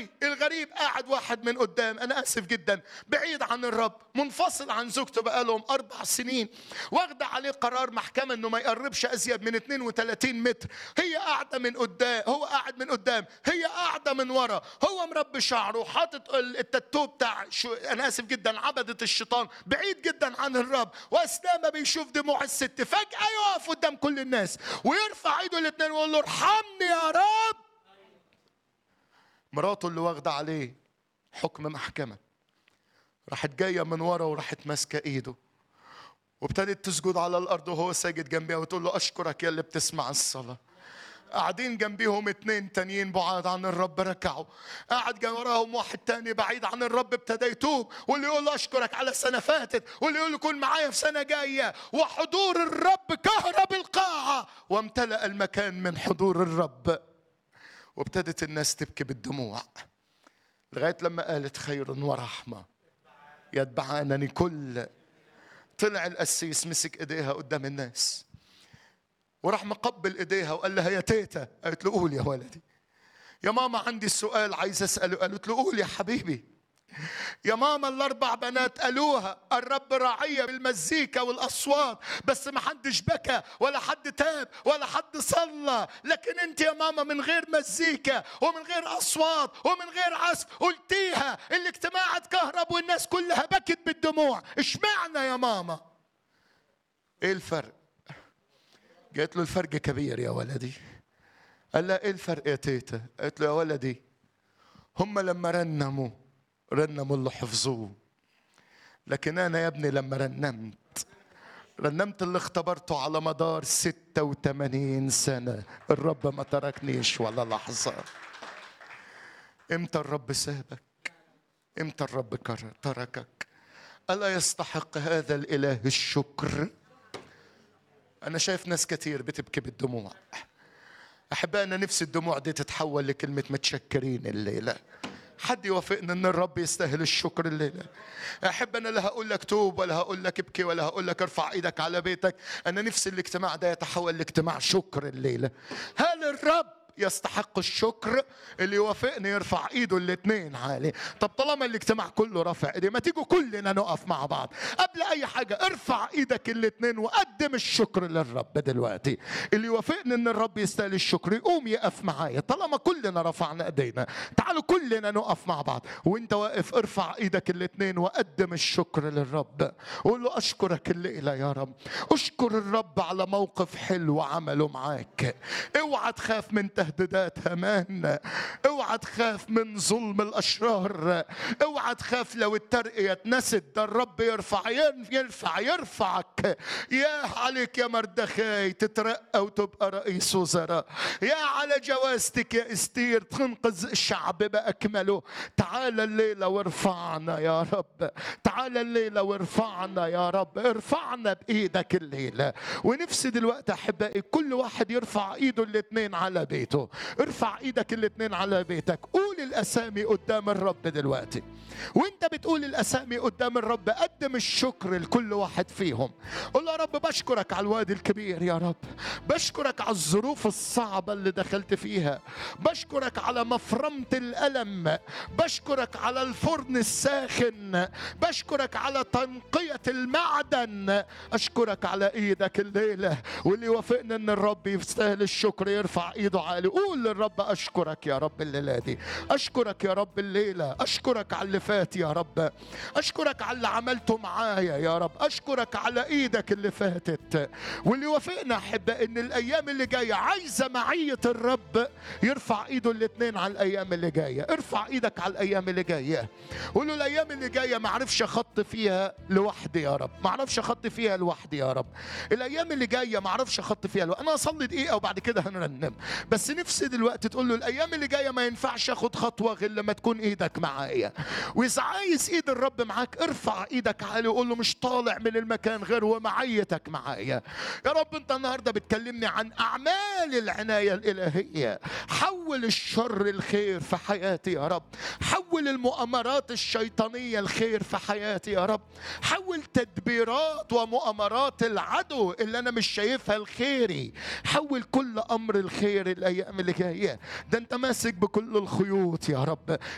علي الغريب قاعد واحد من قدام انا اسف جدا بعيد عن الرب منفصل عن زوجته بقالهم اربع سنين واخده عليه قرار محكمه انه ما يقربش ازيد من 32 متر هي قاعده من قدام هو قاعد من قدام هي قاعده من ورا هو مربي شعره وحاطط التاتو بتاع شو انا اسف جدا عبده الشيطان بعيد جدا عن الرب واثناء ما بيشوف دموع الست فجاه يقف قدام كل الناس ويرفع ايده الاثنين ويقول له ارحمني يا رب مراته اللي واخده عليه حكم محكمه راحت جايه من ورا وراحت ماسكه ايده وابتدت تسجد على الارض وهو ساجد جنبها وتقول له اشكرك يا اللي بتسمع الصلاه قاعدين جنبيهم اتنين تانيين بعاد عن الرب ركعوا قاعد جنب وراهم واحد تاني بعيد عن الرب ابتدى يتوب واللي يقول له اشكرك على سنه فاتت واللي يقول له كن معايا في سنه جايه وحضور الرب كهرب القاعه وامتلأ المكان من حضور الرب وابتدت الناس تبكي بالدموع لغايه لما قالت خير ورحمه يتبعانني كل طلع القسيس مسك ايديها قدام الناس وراح مقبل ايديها وقال لها يا تيتا قالت له قول يا ولدي يا ماما عندي السؤال عايز اساله قالت له قول يا حبيبي يا ماما الاربع بنات قالوها الرب راعية بالمزيكا والاصوات بس ما حدش بكى ولا حد تاب ولا حد صلى لكن انت يا ماما من غير مزيكا ومن غير اصوات ومن غير عزف قلتيها الاجتماع اتكهرب والناس كلها بكت بالدموع اشمعنى يا ماما ايه الفرق قالت له الفرق كبير يا ولدي قال لها ايه الفرق يا تيتا قالت له يا ولدي هم لما رنموا رنموا اللي حفظوه لكن انا يا ابني لما رنمت رنمت اللي اختبرته على مدار 86 سنة الرب ما تركنيش ولا لحظة امتى الرب سابك امتى الرب تركك ألا يستحق هذا الإله الشكر أنا شايف ناس كتير بتبكي بالدموع أحبائي أنا نفسي الدموع دي تتحول لكلمة متشكرين الليلة حد يوافقنا ان الرب يستاهل الشكر الليله احب انا لا هقول لك توب ولا هقول لك ابكي ولا هقول لك ارفع ايدك على بيتك انا نفسي الاجتماع ده يتحول لاجتماع شكر الليله هل الرب يستحق الشكر اللي يوافقني يرفع ايده الاثنين عالي طب طالما الاجتماع كله رافع ايديه ما تيجوا كلنا نقف مع بعض قبل اي حاجه ارفع ايدك الاثنين وقدم الشكر للرب دلوقتي اللي يوافقني ان الرب يستاهل الشكر يقوم يقف معايا طالما كلنا رفعنا ايدينا تعالوا كلنا نقف مع بعض وانت واقف ارفع ايدك الاثنين وقدم الشكر للرب قول له اشكرك الليله يا رب اشكر الرب على موقف حلو عمله معاك اوعى تخاف من تهديدات هامان اوعى تخاف من ظلم الاشرار اوعى تخاف لو الترقية اتنست ده الرب يرفع يرفع يرفعك يا عليك يا مردخاي تترقى وتبقى رئيس وزراء يا على جوازتك يا استير تنقذ الشعب باكمله تعال الليله وارفعنا يا رب تعال الليله وارفعنا يا رب ارفعنا بايدك الليله ونفسي دلوقتي احبائي كل واحد يرفع ايده الاثنين على بيته ارفع ايدك الاثنين على بيتك قول الاسامي قدام الرب دلوقتي وانت بتقول الاسامي قدام الرب قدم الشكر لكل واحد فيهم قول يا رب بشكرك على الوادي الكبير يا رب بشكرك على الظروف الصعبة اللي دخلت فيها بشكرك على مفرمة الألم بشكرك على الفرن الساخن بشكرك على تنقية المعدن أشكرك على إيدك الليلة واللي وافقنا أن الرب يستاهل الشكر يرفع إيده عالي قول للرب أشكرك يا رب الليلة دي أشكرك يا رب الليلة أشكرك على اللي فات يا رب أشكرك على اللي عملته معايا يا رب أشكرك على إيدك اللي فاتت واللي وافقنا أحب إن الأيام اللي جاية عايزة معية الرب يرفع إيده الاثنين على الأيام اللي جاية ارفع إيدك على الأيام اللي جاية قول له الأيام اللي جاية ما أعرفش أخط فيها لوحدي يا رب ما أعرفش أخط فيها لوحدي يا رب الأيام اللي جاية ما أعرفش أخط فيها لوحدي أنا أصلي دقيقة وبعد كده هنرنم بس نفسي دلوقتي تقول له الأيام اللي جاية ما ينفعش أخد خطوة غير لما تكون إيدك معايا وإذا عايز إيد الرب معاك ارفع إيدك عالي وقول له مش طالع من المكان غير ومعيتك معايا يا رب أنت النهاردة بتكلمني عن أعمال العناية الإلهية حول الشر الخير في حياتي يا رب حول المؤامرات الشيطانية الخير في حياتي يا رب حول تدبيرات ومؤامرات العدو اللي أنا مش شايفها الخيري حول كل أمر الخير الأيام اللي جاية ده أنت ماسك بكل الخيوط يا رب